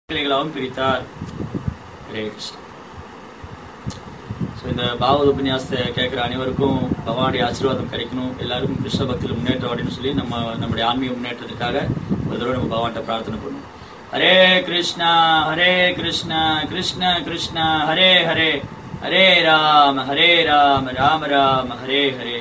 கிளைகளாகவும் பிரித்தார் ஹரே கிருஷ்ணா ஸோ இந்த பாகவத உபன்யாசத்தை கேட்குற அனைவருக்கும் பகவானுடைய ஆசீர்வாதம் கிடைக்கணும் எல்லாருக்கும் கிருஷ்ண பக்தியில் முன்னேற்றம் அப்படின்னு சொல்லி நம்ம நம்முடைய ஆன்மீக முன்னேற்றத்துக்காக ஒரு தடவை நம்ம பகவான்கிட்ட பிரார்த்தனை பண்ணுவோம் ஹரே கிருஷ்ணா ஹரே கிருஷ்ணா கிருஷ்ண கிருஷ்ணா ஹரே ஹரே ஹரே ராம ஹரே ராம ராம ராம ஹரே ஹரே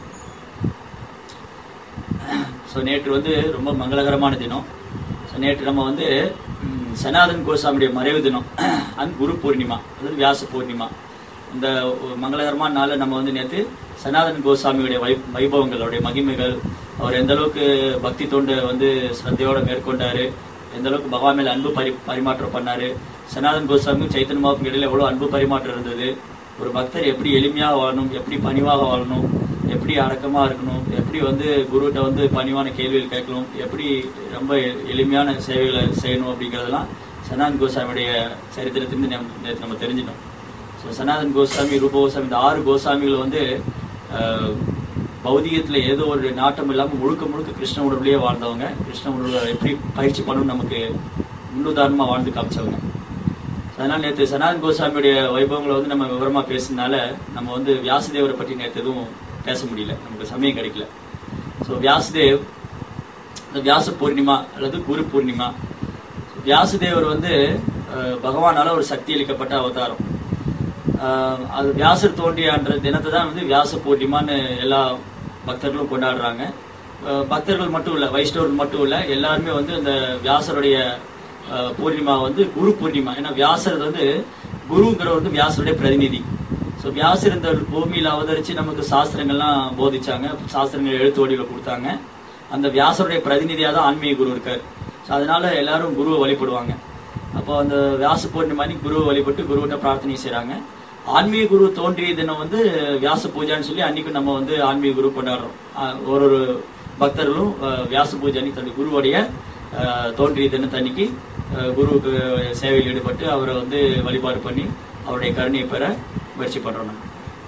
ஸோ நேற்று வந்து ரொம்ப மங்களகரமான தினம் ஸோ நேற்று நம்ம வந்து ம், சனாதன் கோசாமியுடைய மறைவு தினம் அண்ட் குரு பூர்ணிமா அதாவது வியாச பூர்ணிமா இந்த ஒரு மங்களகரமான நாளில் நம்ம வந்து நேற்று சனாதன் கோசாமியுடைய வை வைபவங்கள் அவருடைய மகிமைகள் அவர் எந்த அளவுக்கு பக்தி தொண்டு வந்து ஸ்ரத்தையோட மேற்கொண்டாரு எந்த அளவுக்கு பகவான் மேல அன்பு பரி பரிமாற்றம் பண்ணாரு சனாதன் கோசாமிக்கும் சைத்தன்ய மாவுக்கும் இடையில எவ்வளவு அன்பு பரிமாற்றம் இருந்தது ஒரு பக்தர் எப்படி எளிமையாக வாழணும் எப்படி பணிவாக வாழணும் எப்படி அடக்கமா இருக்கணும் எப்படி வந்து குருகிட்ட வந்து பணிவான கேள்விகள் கேட்கணும் எப்படி ரொம்ப எ- எளிமையான சேவைகளை செய்யணும் அப்படிங்கிறதெல்லாம் சனாதன் கோசாமியுடைய சரித்திரத்திலிருந்து நம்ம நேத்து நம்ம தெரிஞ்சிட்டோம் ஸோ சனாதன் கோசாமி ரூப கோசாமி இந்த ஆறு கோசாமிகள் வந்து அஹ், பௌதிகத்துல ஏதோ ஒரு நாட்டம் இல்லாம முழுக்க முழுக்க கிருஷ்ண உணர்வுலயே வாழ்ந்தவங்க கிருஷ்ண உணர்வை எப்படி பயிற்சி பண்ணணும்னு நமக்கு முன்னுதாரணமா வாழ்ந்து காமிச்சவங்க அதனால நேற்று சனாதன் கோசாமியுடைய வைபவங்களை வந்து நம்ம விவரமா பேசினால நம்ம வந்து வியாசதேவரை பற்றி நேற்று எதுவும் பேச முடியல நமக்கு சமயம் கிடைக்கல ஸோ வியாசதேவ் இந்த வியாச பூர்ணிமா அல்லது குரு பூர்ணிமா வியாசதேவர் வந்து அஹ், பகவானால ஒரு சக்தி அளிக்கப்பட்ட அவதாரம் ஆஹ் அது வியாசர் தோன்றியான்ற தினத்தை தான் வந்து வியாச பூர்ணிமான்னு எல்லா பக்தர்களும் கொண்டாடுறாங்க ஆஹ் பக்தர்கள் மட்டும் இல்ல வைஷ்ணவர்கள் மட்டும் இல்ல எல்லாருமே வந்து இந்த வியாசருடைய ஆஹ் பூர்ணிமா வந்து குரு பூர்ணிமா ஏன்னா வியாசர் வந்து குருங்கிற வந்து வியாசருடைய பிரதிநிதி ஸோ வியாசர் இந்த பூமியில அவதரிச்சு நமக்கு சாஸ்திரங்கள்லாம் போதிச்சாங்க சாஸ்திரங்கள் எழுத்து வடிவில் கொடுத்தாங்க அந்த வியாசருடைய பிரதிநிதியா தான் ஆன்மீக குரு இருக்காரு ஸோ அதனால எல்லாரும் குருவை வழிபடுவாங்க அப்போ அந்த வியாச பூர்ணிமா அன்னைக்கு குருவை வழிபட்டு குருவிட்ட பிரார்த்தனை செய்றாங்க ஆன்மீக குரு தோன்றிய தினம் வந்து வியாச பூஜைன்னு சொல்லி அன்னைக்கு நம்ம வந்து ஆன்மீக குரு கொண்டாடுறோம் ஆஹ் ஒரு ஒரு பக்தர்களும் ஆஹ் வியாச பூஜை அன்னைக்கு தன்னுடைய குருவுடைய ஆஹ் தோன்றிய தினத்தை அன்னைக்கு ஆஹ் குருவுக்கு சேவையில் ஈடுபட்டு அவரை வந்து வழிபாடு பண்ணி அவருடைய கருணையை பெற முயற்சி பண்றோம் நம்ம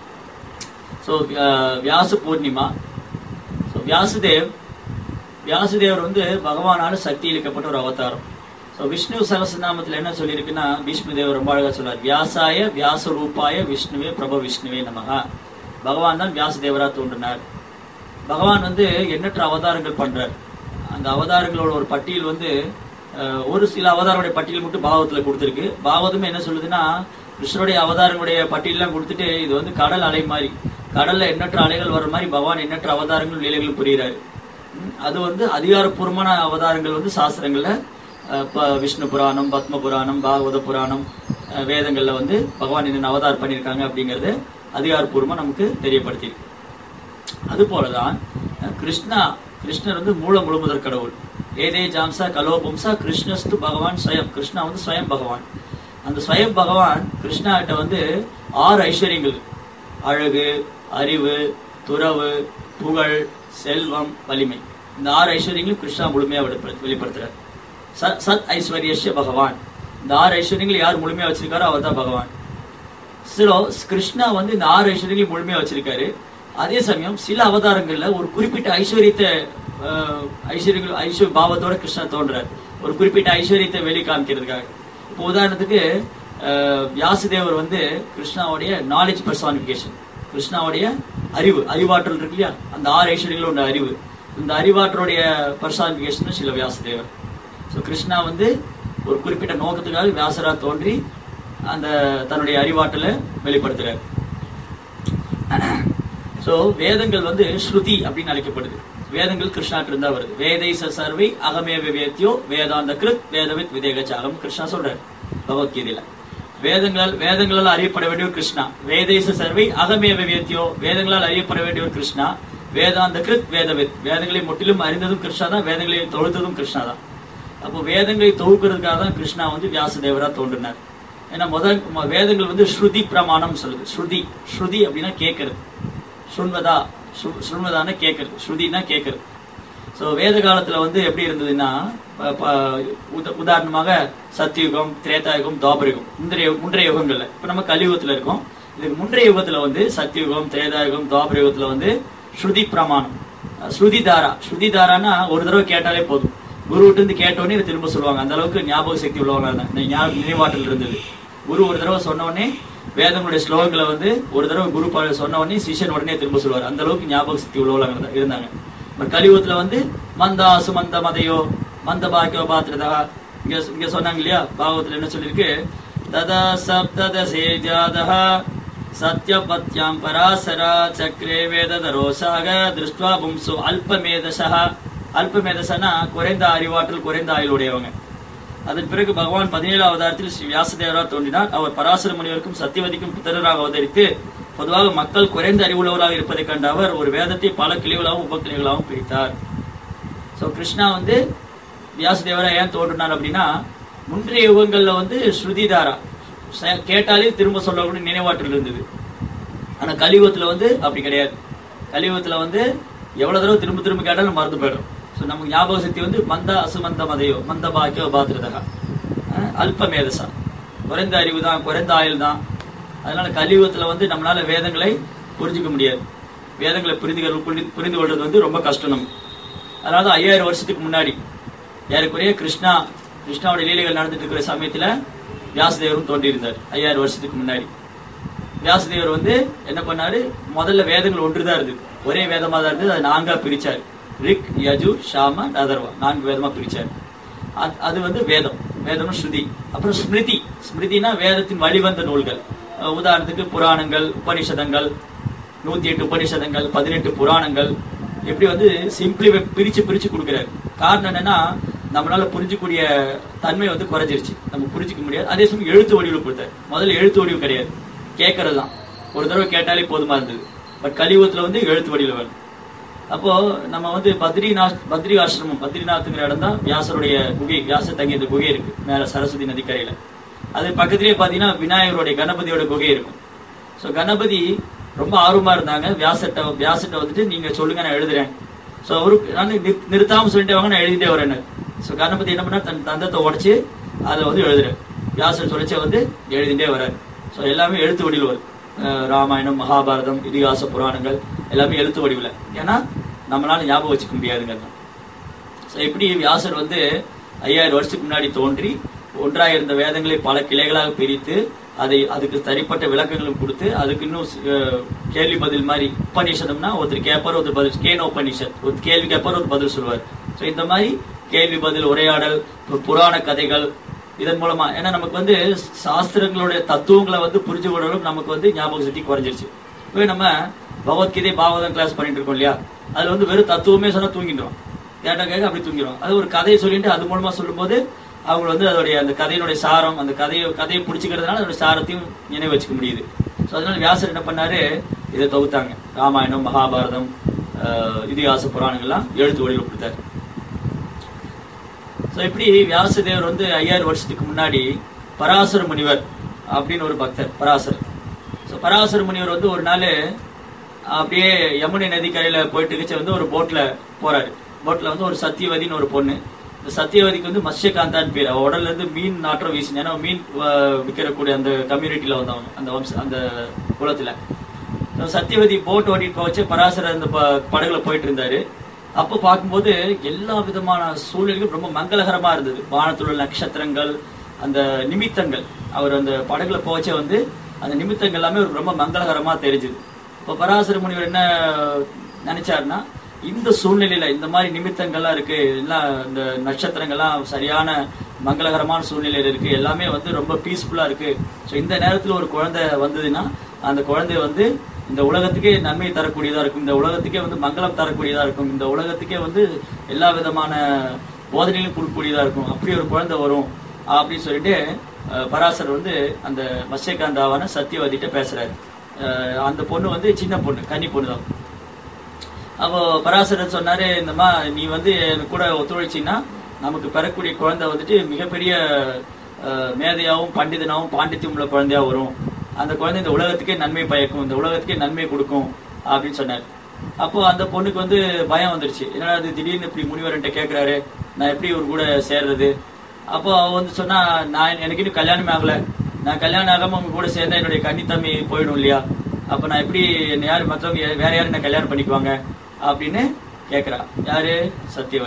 ஸோ வியாச பூர்ணிமா ஸோ வியாசதேவ் வியாசதேவர் வந்து பகவானால சக்தி இழுக்கப்பட்ட ஒரு அவதாரம் ஸோ விஷ்ணு சகசநாமத்தில் என்ன சொல்லியிருக்குன்னா விஷ்ணு தேவர் ரொம்ப அழகா சொல்றார் வியாசாய வியாச ரூபாய விஷ்ணுவே பிரப விஷ்ணுவே நமகா பகவான் தான் வியாசதேவரா தோன்றினார் பகவான் வந்து எண்ணற்ற அவதாரங்கள் பண்றார் அந்த அவதாரங்களோட ஒரு பட்டியல் வந்து அஹ், ஒரு சில அவதாரங்களுடைய பட்டியல் மட்டும் பாகவத்துல கொடுத்திருக்கு பாகவதமே என்ன சொல்லுதுன்னா கிருஷ்ணருடைய அவதாரங்களுடைய பட்டியலாம் கொடுத்துட்டு இது வந்து கடல் அலை மாதிரி கடல்ல எண்ணற்ற அலைகள் வர்ற மாதிரி பகவான் எண்ணற்ற அவதாரங்கள் லீலைகள் புரியுறாரு ம், அது வந்து அதிகாரப்பூர்வமான அவதாரங்கள் வந்து சாஸ்திரங்கள்ல அஹ், ப- விஷ்ணு புராணம் பத்ம புராணம் பாகவத புராணம் அஹ், வேதங்கள்ல வந்து பகவான் என்னென்ன அவதாரம் பண்ணியிருக்காங்க அப்படிங்கறது அதிகாரப்பூர்வமா நமக்கு தெரியப்படுத்தியிருக்கு அது போலதான் அஹ், கிருஷ்ணா கிருஷ்ணர் வந்து மூல முழுமுதற் கடவுள் ஏதே ஜாம்சா கலோபம்சா கிருஷ்ணஸ்து பகவான் ஸ்வயம் கிருஷ்ணா வந்து ஸ்வயம் பகவான் அந்த ஸ்வயம் பகவான் கிருஷ்ணா கிட்ட வந்து ஆறு ஐஸ்வர்யங்கள் அழகு அறிவு துறவு புகழ் செல்வம் வலிமை இந்த ஆறு ஐஸ்வர்யங்களும் கிருஷ்ணா முழுமையா வெளிப்படுத்த- வெளிப்படுத்துறார் சத் சத் ஐஸ்வர்யஸ்ய பகவான் இந்த ஆறு ஐஸ்வர்யங்கள் யார் முழுமையா வச்சிருக்காரோ அவர் தான் பகவான் சில கிருஷ்ணா வந்து இந்த ஆறு ஐஸ்வர்யங்களையும் முழுமையா வச்சிருக்காரு அதே சமயம் சில அவதாரங்கள்ல ஒரு குறிப்பிட்ட ஐஸ்வர்யத்தை அஹ், ஐஸ்வர்யங்கள் ஐஸ்வர்ய பாவத்தோட கிருஷ்ணா தோன்றார் ஒரு குறிப்பிட்ட ஐஸ்வர்யத்தை வெளி காமிக்கிறதுக்காக இப்போ உதாரணத்துக்கு அஹ், வியாசதேவர் வந்து கிருஷ்ணாவுடைய நாலேஜ் பர்சானிபிகேஷன் கிருஷ்ணாவுடைய அறிவு அறிவாற்றல் இருக்கு இல்லையா அந்த ஆறு ஐஸ்வர்யங்களும் உள்ள அறிவு இந்த அறிவாற்றலுடைய பர்சானிபிகேஷன் சில வியாசதேவர் ஸோ கிருஷ்ணா வந்து ஒரு குறிப்பிட்ட நோக்கத்துக்காக வியாசரா தோன்றி அந்த தன்னுடைய அறிவாற்றலை வெளிப்படுத்துறார் சோ வேதங்கள் வந்து ஸ்ருதி அப்படின்னு அழைக்கப்படுது வேதங்கள் கிருஷ்ணாட்டு இருந்தா வருது வேதை சர்வை அகமே விவேத்யோ வேதாந்த கிருத் வேதவித் விதேகச்சாகம் கிருஷ்ணா சொல்றாரு பகவத்கீதையில வேதங்களால் வேதங்களால் அறியப்பட வேண்டியவர் கிருஷ்ணா வேதேச சர்வை அகமே விவேத்யோ வேதங்களால் அறியப்பட வேண்டியவர் கிருஷ்ணா வேதாந்த கிருத் வேதவித் வேதங்களை முற்றிலும் அறிந்ததும் கிருஷ்ணா தான் வேதங்களை தொழுத்ததும் கிருஷ்ணா தான் அப்போ வேதங்களை தொகுக்கிறதுக்காக தான் கிருஷ்ணா வந்து வியாசதேவரா தோன்றினார் ஏன்னா முதல் ம- வேதங்கள் வந்து ஸ்ருதி பிரமாணம் சொல்லுது ஸ்ருதி ஸ்ருதி அப்படின்னா கேட்கறது சுண்வதா சுண்வதான கேட்கறது ஸ்ருதினா கேட்கறது ஸோ வேத காலத்துல வந்து எப்படி இருந்ததுன்னா ப- ப- உத- உதாரணமாக சத்தியுகம் திரேதாயுகம் துவாபரயுகம் முந்தைய முன்றைய யுகங்கள்ல இப்ப நம்ம கலியுகத்துல இருக்கோம் இதுக்கு முன்றைய யுகத்துல வந்து சத்தியுகம் திரேதாயுகம் துவாபர யுகத்துல வந்து ஸ்ருதி பிரமாணம் அஹ் ஸ்ருதி தாரா ஸ்ருதி தாரானா ஒரு தடவை கேட்டாலே போதும் குருவிட்டு இருந்து கேட்டோடனே இதை திரும்ப சொல்லுவாங்க அந்த அளவுக்கு ஞாபக சக்தி உள்ளவங்க இருந்தாங்க ஞா- நினைவாற்றல் இருந்தது குரு ஒரு தடவை சொன்ன உடனே வேதங்களுடைய ஸ்லோகங்களை வந்து ஒரு தடவை குரு பா- சொன்ன உடனே சிஷ்யன் உடனே திரும்ப சொல்லுவார் அந்த அளவுக்கு ஞாபக சக்தி உள்ளவங்க இருந்தா- இருந்தாங்க இப்ப கலியுகத்துல வந்து மந்தாசு மந்த மதையோ மந்த பாக்கியோ பாத்திரதா இங்க இங்க சொன்னாங்க இல்லையா பாகவத்துல என்ன சொல்லியிருக்கு ததா சப்ததசே ஜாதः சத்யபத்யாம் பராசரா சக்ரே வேததரோசாக திருஷ்டுவா பும்சு அல்பமேதசா அல்பமேதசனா குறைந்த அறிவாற்றல் குறைந்த ஆயுளுடையவங்க அதன் பிறகு பகவான் பதினேழு அவதாரத்தில் ஸ்ரீ வியாசதேவரார் தோன்றினார் அவர் பராசர முனிவருக்கும் சத்தியவதிக்கும் புத்தராக அவதரித்து பொதுவாக மக்கள் குறைந்த அறிவுள்ளவராக இருப்பதைக் கண்ட அவர் ஒரு வேதத்தை பல கிளைகளாகவும் உபக்கிளைகளாகவும் பிரித்தார் சோ கிருஷ்ணா வந்து வியாசதேவரா ஏன் தோன்றினார் அப்படின்னா முன்றைய யுகங்கள்ல வந்து ஸ்ருதிதாரா ச- கேட்டாலே திரும்ப சொல்லக்கூடிய நினைவாற்றல் இருந்தது ஆனா கலியுகத்துல வந்து அப்படி கிடையாது கலியுகத்துல வந்து எவ்வளவு தடவை திரும்ப திரும்ப கேட்டாலும் மறந்து போயிடும் ஸோ நமக்கு ஞாபக சக்தி வந்து மந்த அசுமந்த மதையோ மந்த பாக்கியோ பாத்திரதா அல்ப மேதசா குறைந்த அறிவு தான் குறைந்த ஆயுள் தான் அதனால கலியுகத்துல வந்து நம்மளால வேதங்களை புரிஞ்சுக்க முடியாது வேதங்களை புரிந்து கொள்- புரிந்து- புரிந்து கொள்றது வந்து ரொம்ப கஷ்டம் நமக்கு அதனால தான் ஐயாயிரம் வருஷத்துக்கு முன்னாடி ஏறக்குறைய கிருஷ்ணா கிருஷ்ணாவுடைய லீலைகள் நடந்துட்டு இருக்கிற சமயத்துல வியாசதேவரும் தோன்றியிருந்தார் ஐயாயிரம் வருஷத்துக்கு முன்னாடி வியாசதேவர் வந்து என்ன பண்ணாரு முதல்ல வேதங்கள் ஒன்றுதான் இருந்தது ஒரே வேதமா தான் இருந்தது அதை நான்கா பிரிச்சார் ரிக் யஜு ஷாம அதர்வா நான்கு வேதமா பிரிச்சார் அது- அது வந்து வேதம் வேதம்னு ஸ்ருதி அப்புறம் ஸ்மிருதி ஸ்மிருதினா வேதத்தின் வழிவந்த நூல்கள் அஹ் உதாரணத்துக்கு புராணங்கள் உபனிஷதங்கள் நூத்தி எட்டு உபனிஷதங்கள் பதினெட்டு புராணங்கள் எப்படி வந்து சிம்பிளி பிரிச்சு பிரிச்சு கொடுக்கிறாரு காரணம் என்னன்னா நம்மளால புரிஞ்சுக்கூடிய தன்மை வந்து குறைஞ்சிருச்சு நம்ம புரிஞ்சுக்க முடியாது அதே சமயம் எழுத்து வடிவில் கொடுத்தாரு முதல்ல எழுத்து வடிவு கிடையாது கேட்கறது தான் ஒரு தடவை கேட்டாலே போதுமா இருந்தது பட் கலியுகத்துல வந்து எழுத்து வடிவில் வேணும் அப்போ நம்ம வந்து பத்ரிநாத் பத்ரி ஆசிரமம் பத்ரிநாத்ங்கிற இடம் தான் வியாசருடைய குகை வியாச தங்கிய இந்த குகை இருக்கு மேல சரஸ்வதி நதிக்கரையில அது பக்கத்திலேயே பாத்தீங்கன்னா விநாயகருடைய கணபதியோட குகை இருக்கும் சோ கணபதி ரொம்ப ஆர்வமா இருந்தாங்க வியாசட்ட வியாசட்ட வந்துட்டு நீங்க சொல்லுங்க நான் எழுதுறேன் சோ அவரு நான் நிறு- நிறுத்தாம சொல்லிட்டு வாங்க நான் எழுதிட்டே வரேன் சோ கணபதி என்ன பண்ணா தன் தந்தத்தை உடைச்சு அதை வந்து எழுதுறேன் வியாசர் சொல்லிச்ச வந்து எழுதிட்டே வர்றாரு சோ எல்லாமே எழுத்து வடிவில் வரும் அஹ் ராமாயணம் மகாபாரதம் இதிகாச புராணங்கள் எல்லாமே எழுத்து வடிவில் ஏன்னா நம்மளால ஞாபகம் வச்சுக்க முடியாதுங்கிறது ஸோ இப்படி வியாசர் வந்து ஐயாயிரம் வருஷத்துக்கு முன்னாடி தோன்றி ஒன்றாக இருந்த வேதங்களை பல கிளைகளாக பிரித்து அதை அதுக்கு தனிப்பட்ட விளக்கங்களும் கொடுத்து அதுக்கு இன்னும் அஹ், கேள்வி பதில் மாதிரி உபநிஷதம்னா ஒருத்தர் கேட்பார் ஒருத்தர் பதில் கேன உபநிஷத் ஒரு கேள்வி கேட்பார் ஒரு பதில் சொல்வார் ஸோ இந்த மாதிரி கேள்வி பதில் உரையாடல் பு- புராண கதைகள் இதன் மூலமா ஏன்னா நமக்கு வந்து சாஸ்திரங்களுடைய தத்துவங்களை வந்து புரிஞ்சு கொள்ள அளவுக்கு நமக்கு வந்து ஞாபக சக்தி குறைஞ்சிருச்சு இப்போ நம்ம பகவத்கீதை பாகவதம் கிளாஸ் பண்ணிட்டு இருக்கோம் இல்லையா அதுல வந்து வெறும் தத்துவமே சொன்னா தூங்கிடுறோம் கேட்டா கேட்க அப்படி தூங்கிடுவோம் அது ஒரு கதையை சொல்லிட்டு அது மூலமா சொல்லும்போது அவங்க வந்து அதோடைய அந்த கதையினுடைய சாரம் அந்த கதையை கதையை பிடிச்சிக்கிறதுனால அதோட சாரத்தையும் நினைவு வச்சுக்க முடியுது ஸோ அதனால வியாசர் என்ன பண்ணாரு இதை தொகுத்தாங்க ராமாயணம் மகாபாரதம் ஆஹ், இதிகாச புராணங்கள்லாம் எழுத்து வடிவில் கொடுத்தாரு ஸோ இப்படி வியாசதேவர் வந்து ஐயாயிரம் வருஷத்துக்கு முன்னாடி பராசர முனிவர் அப்படின்னு ஒரு பக்தர் பராசர் ஸோ பராசர முனிவர் வந்து ஒரு நாள் அப்படியே யமுனை நதிக்கரையில போயிட்டு இருக்க வந்து ஒரு போட்ல போறாரு போட்ல வந்து ஒரு சத்தியவதின்னு ஒரு பொண்ணு இந்த சத்தியவதிக்கு வந்து மத்ஸ்யகாந்தான்னு பேர் அவ உடல்ல இருந்து மீன் நாற்றம் வீசின ஏன்னா மீன் அஹ், விற்கிறக்கூடிய அந்த கம்யூனிட்டியில வந்தவங்க அந்த வம்ச அந்த குலத்துல So, சத்தியவதி போட் ஓட்டிட்டு போச்சு பராசரர் அந்த ப- படகுல போயிட்டு இருந்தாரு அப்போ பார்க்கும்போது எல்லா விதமான சூழ்நிலையும் ரொம்ப மங்களகரமா இருந்தது வானத்துல உள்ள நட்சத்திரங்கள் அந்த நிமித்தங்கள் அவர் அந்த படகுல போச்சே வந்து அந்த நிமித்தங்கள் எல்லாமே ஒரு ரொம்ப மங்களகரமா தெரிஞ்சுது இப்போ பராசர முனிவர் என்ன நினைச்சாருன்னா இந்த சூழ்நிலையில இந்த மாதிரி நிமித்தங்கள்லாம் இருக்கு எல்லாம் இந்த நட்சத்திரங்கள்லாம் சரியான மங்களகரமான சூழ்நிலையில இருக்கு எல்லாமே வந்து ரொம்ப பீஸ்ஃபுல்லா இருக்கு ஸோ இந்த நேரத்துல ஒரு குழந்தை வந்ததுன்னா அந்த குழந்தை வந்து இந்த உலகத்துக்கே நன்மை தரக்கூடியதா இருக்கும் இந்த உலகத்துக்கே வந்து மங்களம் தரக்கூடியதா இருக்கும் இந்த உலகத்துக்கே வந்து எல்லா விதமான போதனைகளும் கொடுக்கக்கூடியதா இருக்கும் அப்படி ஒரு குழந்தை வரும் அப்படின்னு சொல்லிட்டு அஹ், பராசர் வந்து அந்த மத்ஸ்யகாந்தாவான சத்தியவதிட்ட பேசுறாரு அஹ், அந்த பொண்ணு வந்து சின்ன பொண்ணு கன்னி பொண்ணு தான் அப்போ பராசரர் சொன்னாரு இந்தமா நீ வந்து எனக்கு கூட ஒத்துழைச்சின்னா நமக்கு பெறக்கூடிய குழந்தை வந்துட்டு மிகப்பெரிய அஹ், மேதையாவும் பண்டிதனாவும் பாண்டித்யம் உள்ள குழந்தையா வரும் அந்த குழந்தை இந்த உலகத்துக்கே நன்மை பயக்கும் இந்த உலகத்துக்கே நன்மை கொடுக்கும் அப்படின்னு சொன்னார் அப்போ அந்த பொண்ணுக்கு வந்து பயம் வந்துருச்சு என்னடா அது திடீர்னு இப்படி முனிவர்கிட்ட கேக்குறாரு நான் எப்படி இவர் கூட சேர்றது அப்போ அவ வந்து சொன்னா நான் எனக்கு இன்னும் கல்யாணமே ஆகல நான் கல்யாணம் ஆகாம உங்க கூட சேர்ந்தா என்னுடைய கன்னித்தன்மை போயிடும் இல்லையா அப்ப நான் எப்படி என்ன யாரு மற்றவங்க யா- வேற யாரும் என்ன கல்யாணம் பண்ணிக்குவாங்க அப்படின்னு கேக்குறா யாரு சத்தியவதி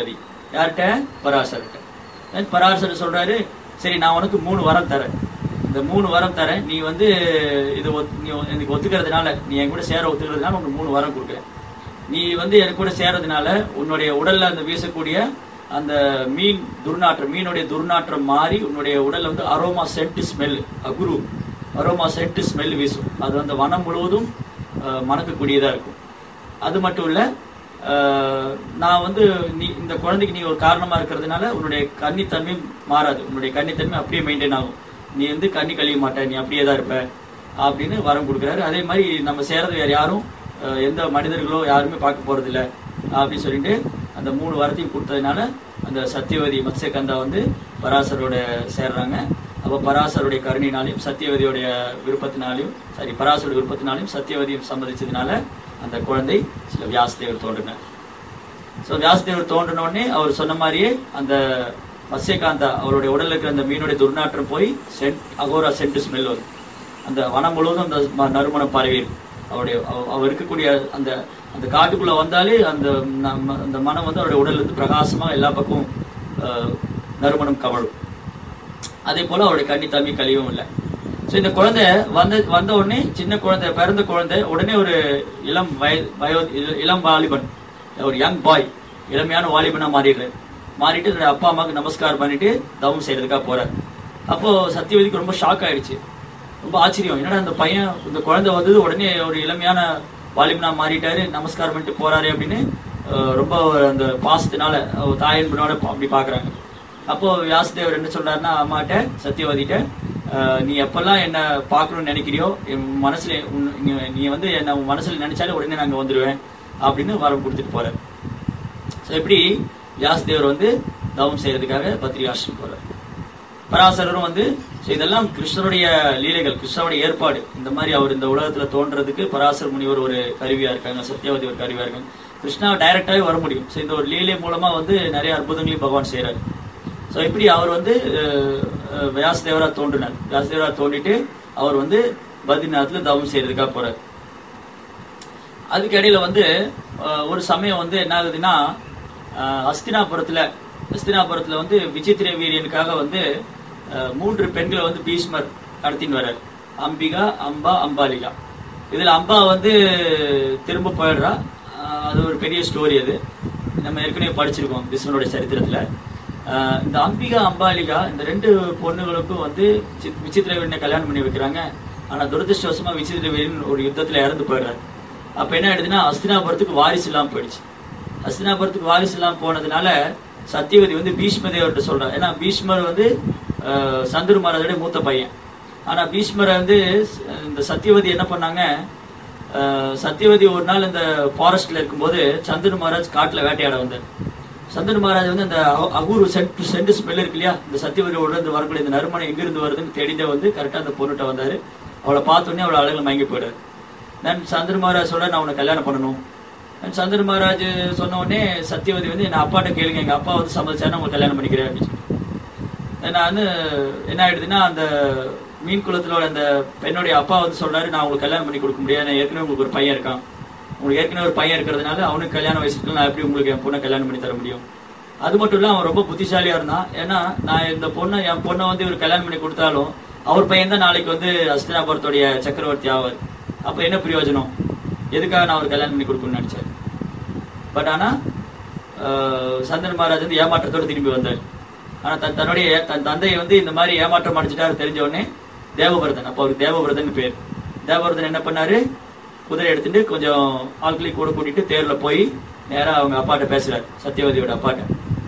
யார்கிட்ட பராசர்கிட்ட Then பராசர் சொல்றாரு சரி நான் உனக்கு மூணு வரம் தரேன் இந்த மூணு வரம் தரேன் நீ வந்து இது ஒத்- நீ எனக்கு ஒத்துக்கிறதுனால நீ என் கூட சேர ஒத்துக்கிறதுனால உனக்கு மூணு வரம் கொடுக்குறேன் நீ வந்து எனக்கு கூட சேர்றதுனால உன்னுடைய உடல்ல அந்த வீசக்கூடிய அந்த மீன் துர்நாற்றம் மீனுடைய துர்நாற்றம் மாறி உன்னுடைய உடல்ல வந்து அரோமா சென்ட் ஸ்மெல் அகுரு அரோமா சென்ட் ஸ்மெல் வீசும் அது அந்த வனம் முழுவதும் அஹ், மணக்கக்கூடியதா இருக்கும் அது மட்டும் இல்ல அஹ், நான் வந்து நீ இந்த குழந்தைக்கு நீ ஒரு காரணமா இருக்கிறதுனால உன்னுடைய கன்னித்தன்மை மாறாது உன்னுடைய கன்னித்தன்மை அப்படியே மெயின்டைன் ஆகும் நீ வந்து கண்ணி கழிய மாட்ட நீ அப்படியே தான் இருப்ப அப்படின்னு வரம் கொடுக்குறாரு அதே மாதிரி நம்ம சேரது வேற யாரும் அஹ், எந்த மனிதர்களோ யாருமே பார்க்க போறது இல்ல அப்படின்னு சொல்லிட்டு அந்த மூணு வரத்தையும் கொடுத்ததுனால அந்த சத்தியவதி மத்ஸ்யகந்தா வந்து பராசரோட சேர்றாங்க அப்ப பராசருடைய கருணையினாலையும் சத்தியவதியோடைய விருப்பத்தினாலையும் சாரி பராசருடைய விருப்பத்தினாலையும் சத்தியவதியும் சம்மதிச்சதுனால அந்த குழந்தை சில வியாசதேவர் தோன்றினார் ஸோ வியாசதேவர் தோன்றின உடனே அவர் சொன்ன மாதிரியே அந்த மத்ஸ்யகாந்தா அவருடைய உடல்ல இருக்கிற அந்த மீனுடைய துர்நாற்றம் போய் சென்ட் அகோரா சென்ட் ஸ்மெல் வரும் அந்த வனம் முழுவதும் அந்த ம- நறுமணம் பரவி இருக்கும். அவருடைய அவ- அவர் இருக்கக்கூடிய அந்த அந்த காட்டுக்குள்ள வந்தாலே அந்த நம்ம- அந்த மனம் வந்து அவருடைய உடல்ல இருந்து பிரகாசமா எல்லா பக்கமும் அஹ், நறுமணம் கவழும் அதே போல அவருடைய கண்ணி தம்பி கழிவும் இல்லை ஸோ இந்த குழந்தை வந்த வந்த உடனே சின்ன குழந்தை பிறந்த குழந்தை உடனே ஒரு இளம் வய வயோ இள- இளம் வாலிபன் ஒரு யங் பாய் இளமையான வாலிபனா மாறிடுறாரு மாறிட்டு தன்னுடைய அப்பா அம்மாவுக்கு நமஸ்காரம் பண்ணிட்டு தவம் செய்யறதுக்காக போறாரு அப்போ சத்தியவதிக்கு ரொம்ப ஷாக் ஆயிடுச்சு ரொம்ப ஆச்சரியம் என்னடா இந்த பையன் இந்த குழந்தை வந்தது உடனே ஒரு இளமையான வாலிபனா மாறிட்டாரு நமஸ்காரம் பண்ணிட்டு போறாரு அப்படின்னு அஹ், ரொம்ப அந்த பாசத்தினால அவர் தாயன்பனோட அப்படி பாக்குறாங்க அப்போ வியாசதேவர் என்ன சொல்றாருன்னா அம்மாட்ட சத்தியவதிட்ட அஹ், நீ எப்பெல்லாம் என்ன பார்க்கணும்னு நினைக்கிறியோ என் மனசுல உன்- நீ- நீ வந்து என்ன உன் மனசுல நினைச்சாலே உடனே நாங்க வந்துருவேன் அப்படின்னு வரம் கொடுத்துட்டு போறாரு ஸோ எப்படி வியாசதேவர் வந்து தவம் செய்யறதுக்காக பத்ரிகாஷ்டம் போறார் பராசரரும் வந்து so இதெல்லாம் கிருஷ்ணருடைய லீலைகள் கிருஷ்ணருடைய ஏற்பாடு இந்த மாதிரி அவர் இந்த உலகத்துல தோன்றதுக்கு பராசர முனிவர் ஒரு கருவியா இருக்காங்க சத்யவதி ஒரு கருவியா இருக்காங்க கிருஷ்ணா டைரக்டாவே வர முடியும் ஸோ இந்த ஒரு லீலை மூலமா வந்து நிறைய அற்புதங்களையும் பகவான் செய்றாரு ஸோ இப்படி அவர் வந்து அஹ், அஹ், வியாசதேவரா தோன்றினார் வியாசதேவரா தோண்டிட்டு அவர் வந்து பத்ரிநாத்ல தவம் செய்யறதுக்காக போறார் அதுக்கு இடையில வந்து அஹ், ஒரு சமயம் வந்து என்ன ஆகுதுன்னா அஹ், அஸ்தினாபுரத்துல அஸ்தினாபுரத்துல வந்து விசித்திர வீரியனுக்காக வந்து அஹ், மூன்று பெண்களை வந்து பீஷ்மர் கடத்தின்னு வர்றார் அம்பிகா அம்பா அம்பாலிகா இதுல அம்பா வந்து திரும்ப போயிடுறா அஹ், அது ஒரு பெரிய ஸ்டோரி அது நம்ம ஏற்கனவே படிச்சிருக்கோம் பீஷ்மருடைய சரித்திரத்துல அஹ், இந்த அம்பிகா அம்பாலிகா இந்த ரெண்டு பொண்ணுகளுக்கும் வந்து சி- விசித்திர வீரனை கல்யாணம் பண்ணி வைக்கிறாங்க ஆனா துரதிருஷ்டவசமா விசித்திர வீரன் ஒரு யுத்தத்துல இறந்து போயிடுறாரு அப்ப என்ன ஆயிடுதுன்னா அஸ்தினாபுரத்துக்கு வாரிசு இல்லாம போயிடுச்சு அஸ்தினாபுரத்துக்கு வாரிசு இல்லாம போனதுனால சத்தியவதி வந்து பீஷ்ம தேவர்கிட்ட சொல்றா ஏன்னா பீஷ்மர் வந்து அஹ், சந்துரு மகாராஜோட மூத்த பையன் ஆனா பீஷ்மரை வந்து அஹ், இந்த சத்தியவதி என்ன பண்ணாங்க அஹ், சத்தியவதி ஒரு நாள் இந்த ஃபாரஸ்ட்ல இருக்கும்போது சந்துரு மகாராஜ் காட்டுல வேட்டையாட வந்தார் சந்தன் மகாராஜ் வந்து அந்த அ- அகூரு சென்ட் சென்ட் ஸ்மெல் இருக்கு இல்லையா இந்த சத்தியவதியோட இருந்து வரக்கூடிய இந்த நறுமணம் எங்க இருந்து வருதுன்னு தேடிதே வந்து கரெக்டா அந்த பொண்ணுகிட்ட வந்தாரு அவளை பார்த்த உடனே அவளை அழகுல மயங்கி போயிடாரு நான் சந்திர மகாராஜ் சொல்ல நான் உன்னை கல்யாணம் பண்ணணும் நான் சந்திர மகாராஜ் சொன்ன உடனே சத்தியவதி வந்து என் அப்பாட்ட கேளுங்க எங்க அப்பா வந்து சம்மதிச்சா நான் உங்களை கல்யாணம் பண்ணிக்கிறேன் அப்படின்னு சொல்லி. நான் வந்து என்ன ஆயிடுதுன்னா அந்த மீன் குளத்துல அந்த பெண்ணுடைய அப்பா வந்து சொல்றாரு நான் உங்களுக்கு கல்யாணம் பண்ணி கொடுக்க முடியாது நான் ஏற்கனவே உங்களுக்கு ஒரு பையன் இருக்கான் உங்களுக்கு ஏற்கனவே ஒரு பையன் இருக்கிறதுனால அவனுக்கு கல்யாணம் வயசுக்கு நான் எப்படி உங்களுக்கு என் பொண்ணை கல்யாணம் பண்ணி தர முடியும் அது மட்டும் இல்ல அவன் ரொம்ப புத்திசாலியா இருந்தான் ஏன்னா நான் இந்த பொண்ணை என் பொண்ணை வந்து இவர் கல்யாணம் பண்ணி கொடுத்தாலும் அவர் பையன் தான் நாளைக்கு வந்து அஸ்தினாபுரத்துடைய சக்கரவர்த்தி ஆவார் அப்ப என்ன பிரயோஜனம் எதுக்காக நான் அவர் கல்யாணம் பண்ணி கொடுக்கணும்னு நினைச்சேன் பட் ஆனா ஆஹ், சந்தன் மகாராஜ் வந்து ஏமாற்றத்தோட திரும்பி வந்தார் ஆனா தன் தன்னுடைய தன் தந்தையை வந்து இந்த மாதிரி ஏமாற்றம் அடிச்சுட்டாரு தெரிஞ்ச உடனே தேவபிரதன் அப்ப அவருக்கு தேவபிரதன் பேர் தேவபிரதன் என்ன பண்ணாரு குதிரை எடுத்துட்டு கொஞ்சம் ஆட்களையும் கூட கூட்டிட்டு தேர்ல போய் நேரா அவங்க அப்பாட்ட பேசுறாரு சத்யவதியோட அப்பாட்ட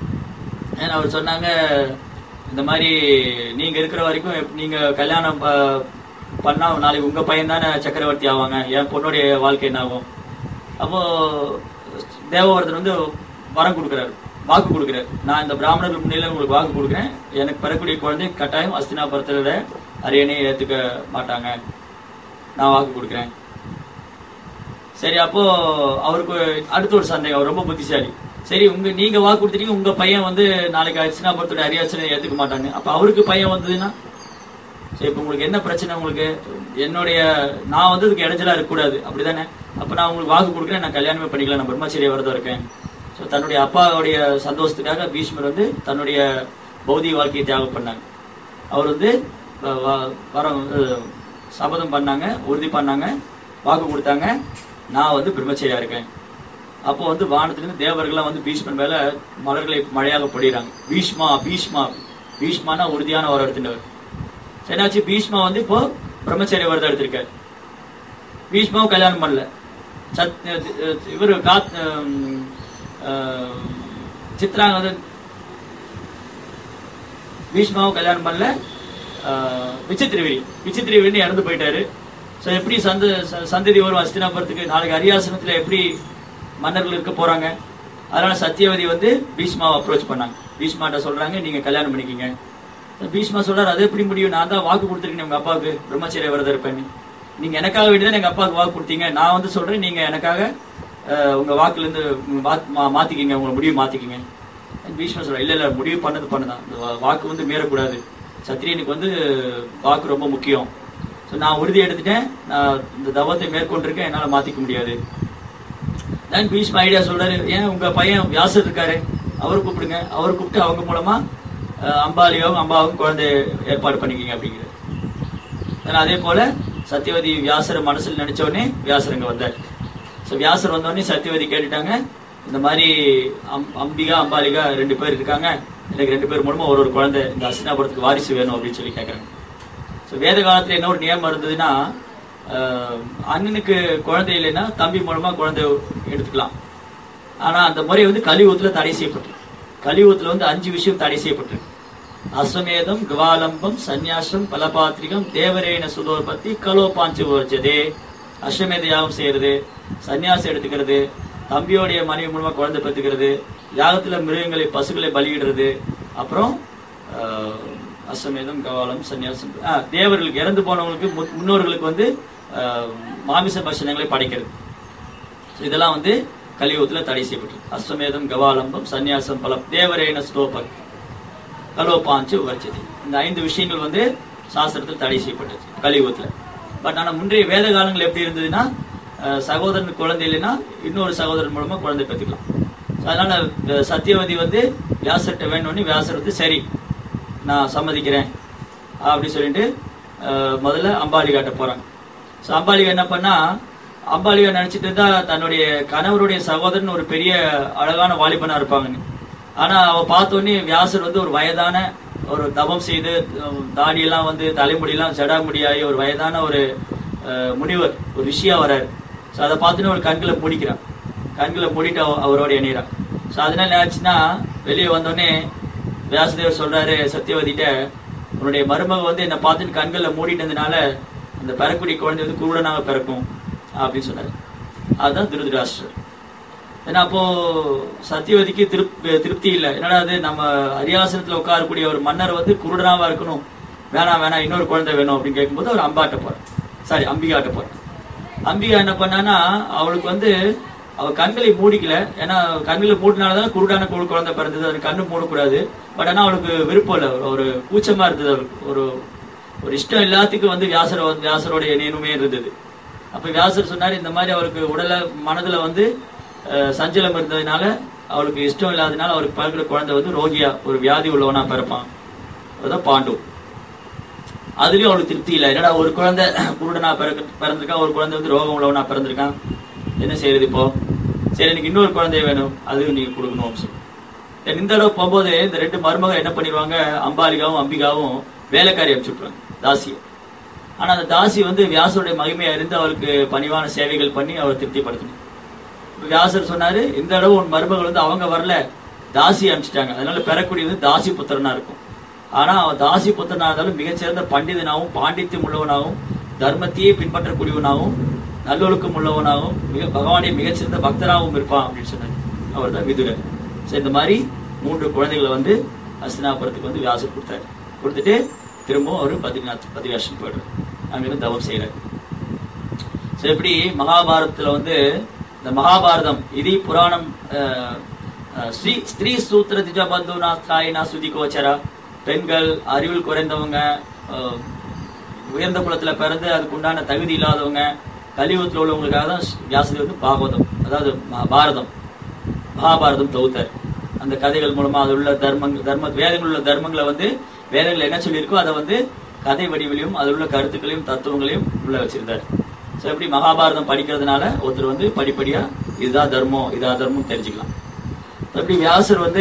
ஏன்னா அவர் சொன்னாங்க இந்த மாதிரி நீங்க இருக்கிற வரைக்கும் எப்- நீங்க கல்யாணம் ப- பண்ணா நாளைக்கு உங்க பையன் தானே சக்கரவர்த்தி ஆவாங்க என் பொண்ணுடைய வாழ்க்கை என்ன ஆகும் அப்போ தேவவர்தன் வந்து வரம் கொடுக்குறாரு வாக்கு கொடுக்குறாரு நான் இந்த பிராமணர்கள் முன்னிலையில் உங்களுக்கு வாக்கு கொடுக்குறேன் எனக்கு பெறக்கூடிய குழந்தை கட்டாயம் அஸ்தினாபுரத்தோட அரியணையை ஏத்துக்க மாட்டாங்க நான் வாக்கு கொடுக்குறேன் சரி அப்போ அவருக்கு அடுத்த ஒரு சந்தேகம் அவர் ரொம்ப புத்திசாலி சரி உங்க நீங்க வாக்கு கொடுத்துட்டீங்க உங்க பையன் வந்து நாளைக்கு அர்ச்சனாபுரத்தோட அரியாசனை ஏத்துக்க மாட்டாங்க அப்ப அவருக்கு பையன் வந்ததுன்னா சரி இப்ப உங்களுக்கு என்ன பிரச்சனை உங்களுக்கு என்னுடைய நான் வந்து இதுக்கு இடைஞ்சலா இருக்கக்கூடாது அப்படிதானே அப்ப நான் உங்களுக்கு வாக்கு கொடுக்குறேன் நான் கல்யாணமே பண்ணிக்கலாம் நான் பிரம்மச்சரிய விரதம் இருக்கேன் ஸோ தன்னுடைய அப்பாவுடைய சந்தோஷத்துக்காக பீஷ்மர் வந்து தன்னுடைய பௌதிக வாழ்க்கையை தியாகம் பண்ணாங்க அவர் வந்து வ- வ- வரம் அஹ், சபதம் பண்ணாங்க உறுதி பண்ணாங்க வாக்கு கொடுத்தாங்க நான் வந்து பிரம்மச்சரியா இருக்கேன் அப்போ வந்து வானத்திலிருந்து தேவர்கள்லாம் வந்து பீஷ்மன் மேல மலர்களை மழையாக பொழிகிறாங்க பீஷ்மா பீஷ்மா பீஷ்மானா உறுதியான வரம் எடுத்துட்டவர் என்னாச்சு பீஷ்மா வந்து இப்போ பிரம்மச்சரிய விரதம் எடுத்திருக்காரு பீஷ்மாவும் கல்யாணம் பண்ணல சத் இவர் காத் ஹம், அஹ், சித்ராங்க வந்து பீஷ்மாவும் கல்யாணம் பண்ணல ஆஹ், விசித்திரவீரி விசித்திரவீரி இறந்து போயிட்டாரு ஸோ எப்படி சந்த ச- சந்ததி வரும் அஸ்தினாபுரத்துக்கு நாளைக்கு அரியாசனத்துல எப்படி மன்னர்கள் இருக்க போறாங்க அதனால சத்தியவதி வந்து பீஷ்மாவை அப்ரோச் பண்ணாங்க பீஷ்மாட்ட சொல்றாங்க நீங்க கல்யாணம் பண்ணிக்கிங்க பீஷ்மா சொல்றாரு அது எப்படி முடியும் நான் தான் வாக்கு கொடுத்துருக்கேன் உங்க அப்பாவுக்கு பிரம்மச்சரிய விரதம் இருப்பேன் நீங்க எனக்காக வேண்டி தான் எங்க அப்பாவுக்கு வாக்கு கொடுத்தீங்க நான் வந்து சொல்றேன் நீங்க எனக்காக ஆஹ், உங்க வாக்குல இருந்து மாத்- மா- மாத்திக்கிங்க உங்க முடிவு மாத்திக்கிங்க பீஷ்மர் சொல்ற இல்ல இல்ல முடிவு பண்ணது பண்ணுதான் இந்த வா- வாக்கு வந்து மீறக்கூடாது சத்திரியனுக்கு வந்து வாக்கு ரொம்ப முக்கியம் ஸோ நான் உறுதி எடுத்துட்டேன் நான் இந்த தவத்தை மேற்கொண்டிருக்கேன் என்னால மாத்திக்க முடியாது தான் பீஷ்ம ஐடியா சொல்றாரு ஏன் உங்க பையன் வியாசர் இருக்காரு அவர் கூப்பிடுங்க அவர் கூப்பிட்டு அவங்க மூலமா அஹ், அம்பாலியும் அம்பாவும் குழந்தை ஏற்பாடு பண்ணிக்கிங்க அப்படிங்கிறது ஏன்னா அதே போல சத்தியவதி வியாசரை மனசுல நினைச்ச உடனே வியாசர் இங்க வந்தார் ஸோ வியாசர் வந்த உடனே சத்தியவதி கேட்டுட்டாங்க இந்த மாதிரி அம்- அம்பிகா அம்பாலிகா ரெண்டு பேர் இருக்காங்க எனக்கு ரெண்டு பேர் மூலமா ஒரு ஒரு குழந்தை இந்த அஸ்தினாபுரத்துக்கு வாரிசு வேணும் அப்படின்னு சொல்லி கேட்கறாங்க ஸோ வேத காலத்துல என்ன ஒரு நியமம் இருந்ததுன்னா ஆஹ், அண்ணனுக்கு குழந்தை இல்லைன்னா தம்பி மூலமா குழந்தை எடுத்துக்கலாம் ஆனா அந்த முறை வந்து கலியுகத்துல தடை செய்யப்பட்டிருக்கு கலியுகத்துல வந்து அஞ்சு விஷயம் தடை செய்யப்பட்டிருக்கு அஸ்வமேதம் கவாலம்பம் சந்நியாசம் பலபாத்திரிகம் தேவரேன சுதோர்பத்தி கலோபாஞ்சு வச்சதே அஸ்வமேத யாகம் செய்யறது சந்நியாசம் எடுத்துக்கிறது தம்பியோடைய மனைவி மூலமா குழந்தை பெற்றுக்கிறது யாகத்துல மிருகங்களை பசுக்களை பலியிடுறது அப்புறம் ஆஹ், அஸ்வமேதம் கவாலம் சந்நியாசம் ஆ, தேவர்களுக்கு இறந்து போனவங்களுக்கு மு- முன்னோர்களுக்கு வந்து ஆஹ், மாமிச பட்சணங்களை படைக்கிறது இதெல்லாம் வந்து கலியுகத்துல தடை செய்யப்பட்டிருக்கு அஸ்வமேதம் கவாலம்பம் சந்நியாசம் பல தேவரேன ஸ்லோபக் கலோபாஞ்சு வர்ச்சதி இந்த ஐந்து விஷயங்கள் வந்து சாஸ்திரத்தில் தடை செய்யப்பட்டுச்சு கலியுகத்துல பட் ஆனா முந்தைய வேத காலங்கள் எப்படி இருந்ததுன்னா அஹ், சகோதரனுக்கு குழந்தை இல்லைன்னா இன்னொரு சகோதரன் மூலமா குழந்தை பெற்றுக்கலாம் அதனால அஹ், சத்தியவதி வந்து வியாசர்கிட்ட வேணும்னு வியாசர் வந்து சரி நான் சம்மதிக்கிறேன் அப்படி சொல்லிட்டு அஹ், முதல்ல அம்பாளி காட்ட போறாங்க ஸோ அம்பாலிகா என்ன பண்ணா அம்பாலிகா நினைச்சிட்டு இருந்தா தன்னுடைய கணவருடைய சகோதரன் ஒரு பெரிய அழகான வாலிபனா இருப்பாங்கன்னு ஆனா அவ பார்த்த உடனே வியாசர் வந்து ஒரு வயதான ஒரு தவம் செய்து அஹ், தாடியெல்லாம் வந்து தலைமுடியெல்லாம் ஜடாமுடியாகி ஒரு வயதான ஒரு அஹ், முனிவர் ஒரு ரிஷியா வராரு ஸோ அதை பார்த்துன்னு ஒரு கண்களை மூடிக்கிறான் கண்களை மூடிட்டு அவ- அவரோட இணைகிறான் ஸோ அதனால என்ன ஆச்சுன்னா வெளியே வந்தோடனே வியாசதேவர் சொல்றாரு சத்தியவதிட்ட உன்னுடைய மருமக வந்து என்னை பார்த்துட்டு கண்களை மூடிட்டதுனால அந்த பிறக்கூடிய குழந்தை வந்து குருடனாக பிறக்கும் அப்படின்னு சொன்னாரு அதுதான் திருதராஷ்டிரர் ஏன்னா அப்போ சத்தியவதிக்கு திருப் திருப்தி இல்லை என்னடா அது நம்ம அரியாசனத்துல உட்காரக்கூடிய ஒரு மன்னர் வந்து குருடனாவா இருக்கணும் வேணாம் வேணாம் இன்னொரு குழந்தை வேணும் அப்படின்னு கேட்கும்போது அவர் அம்பாட்ட போறார் சாரி அம்பிகாட்ட போறார் அம்பிகா என்ன பண்ணான்னா அவளுக்கு வந்து அவ கண்களை மூடிக்கல ஏன்னா கண்களை மூடினாலதான் குருடான குழு குழந்தை பிறந்தது அது கண்ணு மூடக்கூடாது பட் ஆனா அவளுக்கு விருப்பம் இல்லை ஒரு கூச்சமா இருந்தது அவளுக்கு ஒரு ஒரு இஷ்டம் எல்லாத்துக்கும் வந்து வியாசர் வந்து- வியாசரோட இணையனுமே இருந்தது அப்ப வியாசர் சொன்னாரு இந்த மாதிரி அவருக்கு உடல மனதுல வந்து அஹ், சஞ்சலம் இருந்ததுனால அவளுக்கு இஷ்டம் இல்லாதனால அவருக்கு பிறக்கிற குழந்தை வந்து ரோகியா ஒரு வியாதி உள்ளவனா பிறப்பான் அதுதான் பாண்டு அதுலயும் அவளுக்கு திருப்தி இல்லை என்னடா ஒரு குழந்தை குருடனா பிறக்க பிறந்திருக்கான் ஒரு குழந்தை வந்து ரோகம் உள்ளவனா பிறந்திருக்கான் என்ன செய்யறது இப்போ சரி எனக்கு இன்னொரு குழந்தை வேணும் அதுவும் நீங்க கொடுக்கணும் அப்படின்னு சொல்லி தென் இந்த தடவை போகும்போது இந்த ரெண்டு மருமக என்ன பண்ணிடுவாங்க அம்பாலிகாவும் அம்பிகாவும் வேலைக்காரி அனுப்பிச்சுட்ருவாங்க தாசியை ஆனா அந்த தாசி வந்து வியாசருடைய மகிமையா இருந்து அவருக்கு பணிவான சேவைகள் பண்ணி அவரை திருப்திப்படுத்தணும் இப்ப வியாசர் சொன்னாரு இந்த தடவை உன் மருமகள் வந்து அவங்க வரல தாசி அனுப்பிச்சிட்டாங்க அதனால பெறக்கூடியது தாசி புத்திரனா இருக்கும் ஆனா அவன் தாசி புத்திரனா இருந்தாலும் மிகச்சிறந்த பண்டிதனாகவும் பாண்டித்யம் உள்ளவனாகவும் தர்மத்தையே பின்பற்றக்கூடியவனாகவும் நல்லொழுக்கம் உள்ளவனாகவும் மிக பகவானே மிகச்சிறந்த பக்தராகவும் இருப்பான் அப்படின்னு சொன்னாரு அவர் தான் விதுரர் சரி இந்த மாதிரி மூன்று குழந்தைகளை வந்து அஸ்தினாபுரத்துக்கு வந்து வியாசர் கொடுத்தாரு கொடுத்துட்டு திரும்பவும் அவர் பதினாத் பதிவேஷம் போயிடுறாரு அங்கிருந்து தவம் செய்யறாரு ஸோ எப்படி மகாபாரதத்துல வந்து இந்த மகாபாரதம் இது புராணம் அஹ், அஹ், ஸ்ரீ ஸ்திரீ சூத்திர திஜ பந்துனா ஸ்தாயினா சுதி கோச்சரா பெண்கள் அறிவில் குறைந்தவங்க அஹ், உயர்ந்த குலத்துல பிறந்து அதுக்கு உண்டான தகுதி இல்லாதவங்க கலியுகத்தில் உள்ளவங்களுக்காக தான் வியாசதி வந்து பாகவதம் அதாவது ம- பாரதம் மகாபாரதம் தொகுத்தார் அந்த கதைகள் மூலமா அது உள்ள தர்மங்கள் தர்ம வேதங்கள் உள்ள தர்மங்களை வந்து வேதங்கள் என்ன சொல்லியிருக்கோ அதை வந்து கதை வடிவிலையும் அதில் உள்ள கருத்துக்களையும் தத்துவங்களையும் உள்ள வச்சிருந்தார் ஸோ எப்படி மகாபாரதம் படிக்கிறதுனால ஒருத்தர் வந்து படிப்படியா இதுதான் தர்மம் இதுதான் தர்மம் தெரிஞ்சுக்கலாம் எப்படி வியாசர் வந்து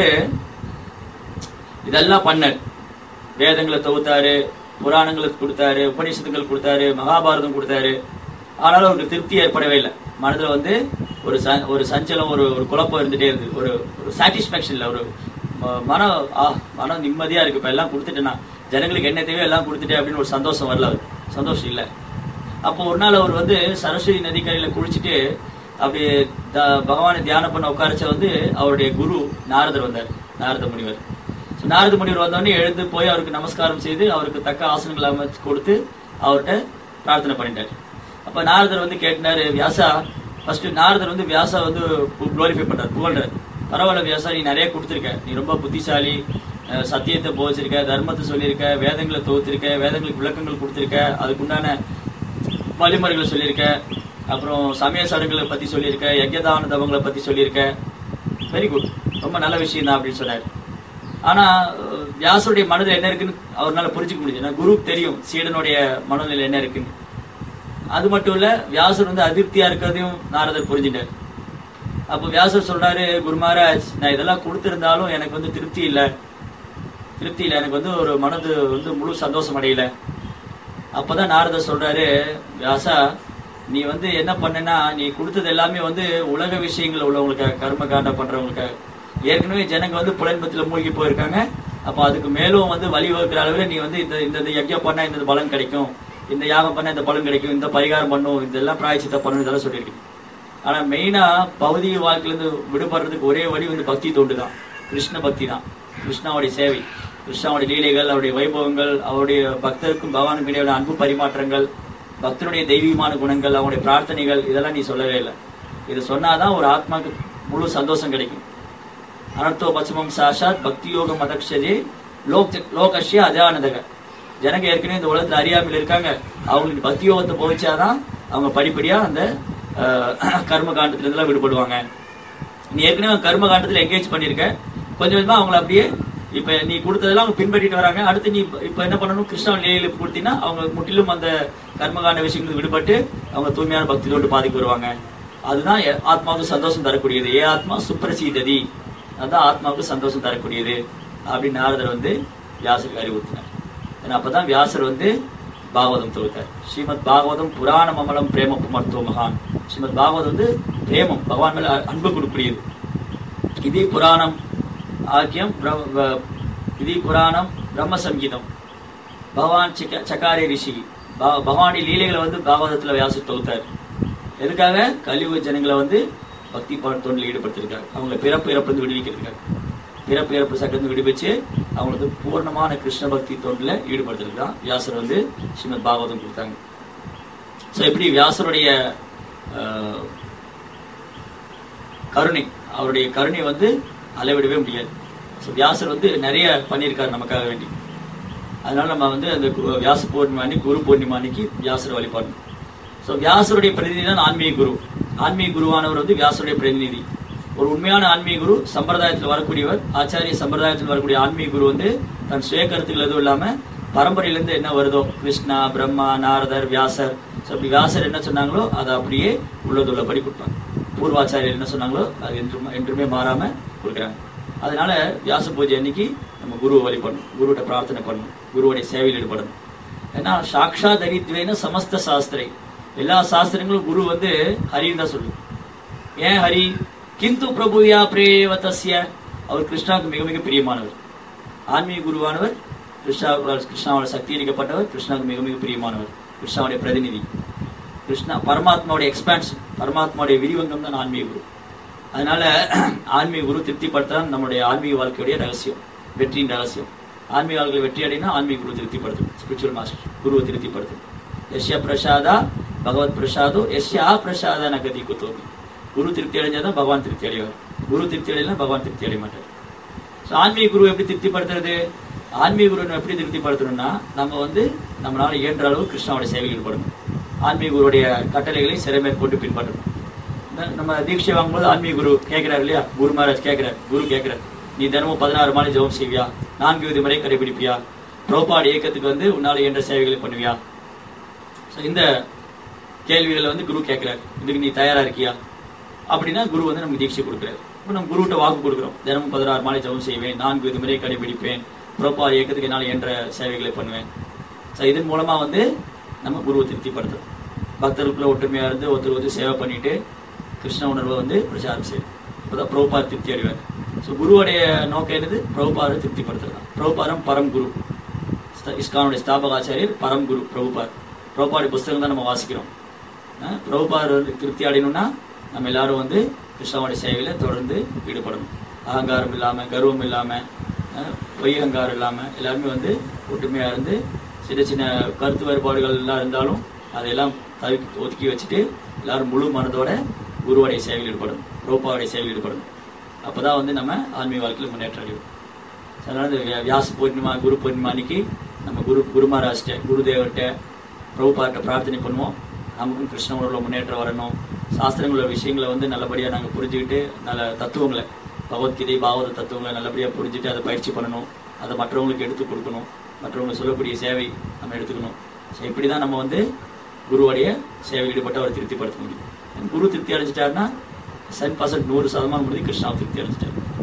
இதெல்லாம் பண்ணார் வேதங்களை தொகுத்தாரு புராணங்களுக்கு கொடுத்தாரு உபநிஷத்துகள் கொடுத்தாரு மகாபாரதம் கொடுத்தாரு ஆனாலும் அவருக்கு திருப்தி ஏற்படவே இல்லை மனதுல வந்து ஒரு ச- ஒரு சஞ்சலம் ஒரு ஒரு குழப்பம் இருந்துட்டே இருந்தது ஒரு ஒரு சாட்டிஸ்பாக்சன் இல்லை ஒரு ம- மனம் ஆ மனம் நிம்மதியா இருக்கு இப்ப எல்லாம் கொடுத்துட்டேன்னா ஜனங்களுக்கு என்ன தேவையோ எல்லாம் கொடுத்துட்டேன் அப்படின்னு ஒரு சந்தோஷம் வரல அவருக்கு சந்தோஷம் இல்லை அப்போ ஒரு நாள் அவர் வந்து சரஸ்வதி நதிக்கரையில குளிச்சுட்டு அப்படி த- பகவானை தியானம் பண்ண உட்காரச்ச வந்து அவருடைய குரு நாரதர் வந்தார் நாரத முனிவர் So, நாரத முனிவர் வந்தோடனே எழுந்து போய் அவருக்கு நமஸ்காரம் செய்து அவருக்கு தக்க ஆசனங்கள் அமைச்சு கொடுத்து அவர்கிட்ட பிரார்த்தனை பண்ணிட்டார் அப்ப நாரதர் வந்து கேட்டினாரு வியாசா ஃபர்ஸ்ட் நாரதர் வந்து வியாசா வந்து குளோரிஃபை பண்றாரு புகழ்றாரு பரவாயில்ல வியாசா நீ நிறைய கொடுத்துருக்க நீ ரொம்ப புத்திசாலி அஹ், சத்தியத்தை போதிச்சிருக்க தர்மத்தை சொல்லியிருக்க வேதங்களை தொகுத்திருக்க வேதங்களுக்கு விளக்கங்கள் கொடுத்திருக்க அதுக்குண்டான வழிமுறைகளை சொல்லியிருக்க அப்புறம் சமய சடங்குகளை பத்தி சொல்லியிருக்க யஜ்யதான தவங்களை பத்தி சொல்லியிருக்க வெரி குட் ரொம்ப நல்ல விஷயம் தான் அப்படின்னு சொன்னார் ஆனா அஹ், வியாசருடைய மனதில் என்ன இருக்குன்னு அவரால் புரிஞ்சுக்க முடியுது ஏன்னா குருவுக்கு தெரியும் சீடனுடைய மனநிலை என்ன இருக்குன்னு அது மட்டும் இல்ல வியாசர் வந்து அதிருப்தியா இருக்கிறதையும் நாரதர் புரிஞ்சுட்டார் அப்போ வியாசர் சொல்றாரு குரு மகாராஜ் நான் இதெல்லாம் கொடுத்திருந்தாலும் எனக்கு வந்து திருப்தி இல்லை திருப்தி இல்லை எனக்கு வந்து ஒரு மனது வந்து முழு சந்தோஷம் அடையல அப்பதான் நாரதர் சொல்றாரு வியாசா நீ வந்து என்ன பண்ணனா நீ கொடுத்தது எல்லாமே வந்து உலக விஷயங்கள் உள்ளவங்களுக்கு கர்ம காண்ட பண்றவங்களுக்கு ஏற்கனவே ஜனங்க வந்து புலன்பத்துல மூழ்கி போயிருக்காங்க அப்ப அதுக்கு மேலும் வந்து வழிவகுக்கிற அளவில் நீ வந்து இந்த இந்த இந்த யஜ்யம் பண்ணா இந்த பலன் கிடைக்கும் இந்த யாகம் பண்ணா இந்த பலன் கிடைக்கும் இந்த பரிகாரம் பண்ணும் இதெல்லாம் பிராயச்சித்த பண்ணணும் இதெல்லாம் சொல்லியிருக்கு ஆனா மெயினா பௌதிக வாழ்க்கையில இருந்து விடுபடுறதுக்கு ஒரே வழி வந்து பக்தி தொண்டு தான் கிருஷ்ண பக்தி தான் கிருஷ்ணாவுடைய சேவை கிருஷ்ணாவுடைய லீலைகள் அவருடைய வைபவங்கள் அவருடைய பக்தருக்கும் பகவானுக்கும் இடையே உள்ள அன்பு பரிமாற்றங்கள் பக்தனுடைய தெய்வீகமான குணங்கள் அவங்களுடைய பிரார்த்தனைகள் இதெல்லாம் நீ சொல்லவே இல்லை இது சொன்னாதான் ஒரு ஆத்மாக்கு முழு சந்தோஷம் கிடைக்கும் அனர்த்தோ பச்சமம் சாஷாத் பக்தி யோகம் மதக்ஷதே லோக் லோகஷ்ய அஜானதக ஜனங்க ஏற்கனவே இந்த உலகத்துல அறியாமையில் இருக்காங்க அவங்களுக்கு பக்தி யோகத்தை போதிச்சாதான் அவங்க படிப்படியா அந்த அஹ், கர்ம காண்டத்துல இருந்தெல்லாம் விடுபடுவாங்க நீ ஏற்கனவே கர்ம காண்டத்துல என்கேஜ் பண்ணிருக்க கொஞ்சம் கொஞ்சமா அவங்கள அப்படியே இப்ப நீ கொடுத்ததெல்லாம் அவங்க பின்பற்றிட்டு வராங்க அடுத்து நீ இப்ப என்ன பண்ணணும் கிருஷ்ணா லீலையில கொடுத்தீங்கன்னா அவங்க முற்றிலும் அந்த கர்மகாண்ட விஷயங்களுக்கு விடுபட்டு அவங்க தூய்மையான பக்தி கொண்டு பாதிக்கு வருவாங்க அதுதான் எ- ஆத்மாவுக்கு சந்தோஷம் தரக்கூடியது ஏ ஆத்மா சுப்ரசீததி அதுதான் ஆத்மாவுக்கு சந்தோஷம் தரக்கூடியது அப்படின்னு நாரதர் வந்து வியாசருக்கு அறிவுறுத்தினார் ஏன்னா அப்பதான் வியாசர் வந்து பாகவதம் தொகுத்தார் ஸ்ரீமத் பாகவதம் புராணம் அமலம் பிரேம புமர்த்தோ மகான் ஸ்ரீமத் பாகவதம் வந்து பிரேமம் பகவான் மேல அன்பு கொடுக்கூடியது இது புராணம் ஆக்கியம் பிர- வ- இது புராணம் பிரம்ம சங்கீதம் பகவான் சிக்க சக்காரி ரிஷி ப- பகவானுடைய லீலைகளை வந்து பாகவதத்துல வியாசர் தொகுத்தார் எதுக்காக கலியுக ஜனங்களை வந்து பக்தி பாட தொண்டில் ஈடுபடுத்திருக்காங்க அவங்களை பிறப்பு இறப்பு இருந்து விடுவிக்கிறதுக்காக பிறப்பு இறப்பு சட்டத்தை விடுவிச்சு அவங்களுக்கு வந்து பூர்ணமான கிருஷ்ண பக்தி தொண்டில் ஈடுபடுத்துறதுக்கு தான் வியாசர் வந்து ஸ்ரீமத் பாகவதம் கொடுத்தாங்க ஸோ எப்படி வியாசருடைய அஹ், கருணை அவருடைய கருணை வந்து அளவிடவே முடியாது ஸோ வியாசர் வந்து நிறைய பண்ணியிருக்காரு நமக்காக வேண்டி அதனால நம்ம வந்து அந்த கு- வியாச பூர்ணிமா அன்னைக்கு குரு பூர்ணிமா அன்னைக்கு வியாசரை வழிபாடணும் ஸோ வியாசருடைய பிரதிநிதி தான் ஆன்மீக குரு ஆன்மீக குருவானவர் வந்து வியாசருடைய பிரதிநிதி ஒரு உண்மையான ஆன்மீக குரு சம்பிரதாயத்தில் வரக்கூடியவர் ஆச்சாரிய சம்பிரதாயத்தில் வரக்கூடிய ஆன்மீக குரு வந்து தன் சுய கருத்துக்கள் எதுவும் இல்லாம பரம்பரையிலேருந்து என்ன வருதோ கிருஷ்ணா பிரம்மா நாரதர் வியாசர் ஸோ அப்படி வியாசர் என்ன சொன்னாங்களோ அதை அப்படியே உள்ளதுள்ளபடி கொடுப்பாங்க பூர்வாச்சாரியர் என்ன சொன்னாங்களோ அது என்றும் என்றுமே மாறாம கொடுக்குறாங்க அதனால வியாச பூஜை அன்னைக்கு நம்ம குருவை வழிபடணும் குருவிட்ட பிரார்த்தனை பண்ணணும் குருவுடைய சேவையில் ஈடுபடணும் ஏன்னா சாக்ஷா தரித்வேன சமஸ்த சாஸ்திரை எல்லா சாஸ்திரங்களும் குரு வந்து ஹரின்னு தான் சொல்லுது ஏன் ஹரி கிந்து பிரபுயா பிரேவதஸ்ய அவர் கிருஷ்ணாவுக்கு மிக மிக பிரியமானவர் ஆன்மீக குருவானவர் கிருஷ்ணா கிருஷ்ணாவோட சக்தி அளிக்கப்பட்டவர் கிருஷ்ணாவுக்கு மிக மிக பிரியமானவர் கிருஷ்ணாவுடைய பிரதிநிதி கிருஷ்ணா பரமாத்மாவுடைய எக்ஸ்பான்ஷன் பரமாத்மாவுடைய விரிவங்கம் தான் ஆன்மீக குரு அதனால ஆன்மீக குரு திருப்திப்படுத்தான் நம்முடைய ஆன்மீக வாழ்க்கையுடைய ரகசியம் வெற்றியின் ரகசியம் ஆன்மீக வாழ்க்கை வெற்றி அடைனா ஆன்மீக குரு திருப்திப்படுத்தும் ஸ்பிரிச்சுவல் மாஸ்டர் குருவை திருப்திப்படுத்தும் எஸ்ய பிரசாதா பகவத் பிரசாதோ எஸ்ய ஆ பிரசாதா நகதி குத்தோமி குரு திருப்தி அடைஞ்சாதான் பகவான் திருப்தி அடைவார் குரு திருப்தி அடையலாம் பகவான் திருப்தி அடைய மாட்டார் ஸோ ஆன்மீக குரு எப்படி திருப்திப்படுத்துறது ஆன்மீக குரு எப்படி திருப்திப்படுத்தணும்னா நம்ம வந்து நம்மளால இயன்ற அளவு கிருஷ்ணாவோட சேவையில் ஈடுபடணும் ஆன்மீக குருவுடைய கட்டளைகளை சிறை மேற்கொண்டு பின்பற்றணும் இந்த- நம்ம தீட்சை வாங்கும்போது ஆன்மீக குரு கேட்கிறாரு இல்லையா குரு மகாராஜ் கேட்கிறார் குரு கேட்கிறார் நீ தினமும் பதினாறு மாலை ஜெபம் செய்வியா நான்கு விதிமுறை கடைபிடிப்பியா புரோபாடு இயக்கத்துக்கு வந்து உன்னால இயன்ற சேவைகளை பண்ணுவியா So, இந்த கேள்விகளை வந்து குரு கேட்கிறார் இதுக்கு நீ தயாரா இருக்கியா அப்படின்னா குரு வந்து நமக்கு தீட்சை கொடுக்குறாரு இப்போ நம்ம குருகிட்ட வாக்கு கொடுக்குறோம் தினமும் பதினாறு மாலை ஜெபம் செய்வேன் நான்கு விதிமுறை கடைபிடிப்பேன் புரோபாடு இயக்கத்துக்கு என்னால் இயன்ற சேவைகளை பண்ணுவேன் ஸோ இதன் மூலமா வந்து நம்ம குருவை திருப்திப்படுத்துறோம் பக்தர்களுக்குள்ள ஒற்றுமையா இருந்து ஒருத்தர் வந்து சேவை பண்ணிட்டு கிருஷ்ண உணர்வை வந்து பிரச்சாரம் செய்யும் அப்பதான் பிரபுபார் திருப்தி அடைவார் ஸோ குருவுடைய நோக்கம் என்னது பிரபுபாரை திருப்திப்படுத்துறது தான் பிரபுபாரம் பரம் குரு ஸ்த- இஸ்கானுடைய ஸ்தாபக ஆச்சாரியர் பரம் குரு பிரபுபார் பிரபுபாடி புஸ்தகம் தான் நம்ம வாசிக்கிறோம் அஹ் பிரபுபார் வந்து திருப்தி அடையணும்னா நம்ம எல்லாரும் வந்து கிருஷ்ணாவுடைய சேவையில தொடர்ந்து ஈடுபடணும் அகங்காரம் இல்லாம கர்வம் இல்லாம அஹ் பொய் அகங்காரம் இல்லாம எல்லாருமே வந்து ஒற்றுமையா இருந்து சின்ன சின்ன கருத்து வேறுபாடுகள் எல்லாம் இருந்தாலும் அதையெல்லாம் தவிர்த்து ஒதுக்கி வச்சுட்டு எல்லாரும் முழு மனதோட குருவுடைய சேவையில் ஈடுபடணும் ரோப்பாவுடைய சேவையில் ஈடுபடணும் அப்பதான் வந்து நம்ம ஆன்மீக வாழ்க்கையில் முன்னேற்றம் அடைவோம் அதனால இந்த வியா- வியாச பூர்ணிமா குரு பூர்ணிமா அன்னைக்கு நம்ம குரு குரு மகாராஜ்கிட்ட குருதேவர்கிட்ட பிரபுபார்ட்ட பிரார்த்தனை பண்ணுவோம் நமக்கும் கிருஷ்ண உணர்வுல முன்னேற்றம் வரணும் சாஸ்திரங்களோட விஷயங்களை வந்து நல்லபடியா நாங்க புரிஞ்சுக்கிட்டு நல்ல தத்துவங்களை பகவத்கீதை பாகவத தத்துவங்களை நல்லபடியா புரிஞ்சுட்டு அதை பயிற்சி பண்ணணும் அதை மற்றவங்களுக்கு எடுத்து கொடுக்கணும் மற்றவங்களுக்கு சொல்லக்கூடிய சேவை நம்ம எடுத்துக்கணும் ஸோ இப்படி தான் நம்ம வந்து குருவுடைய சேவையில் ஈடுபட்டு அவரை திருப்திப்படுத்த முடியும் குரு திருப்தி அடைஞ்சிட்டாருன்னா சென் பர்சன்ட் நூறு சதமானம் முடிஞ்சு கிருஷ்ணாவை திருப்தி அடைஞ்சிட்டாரு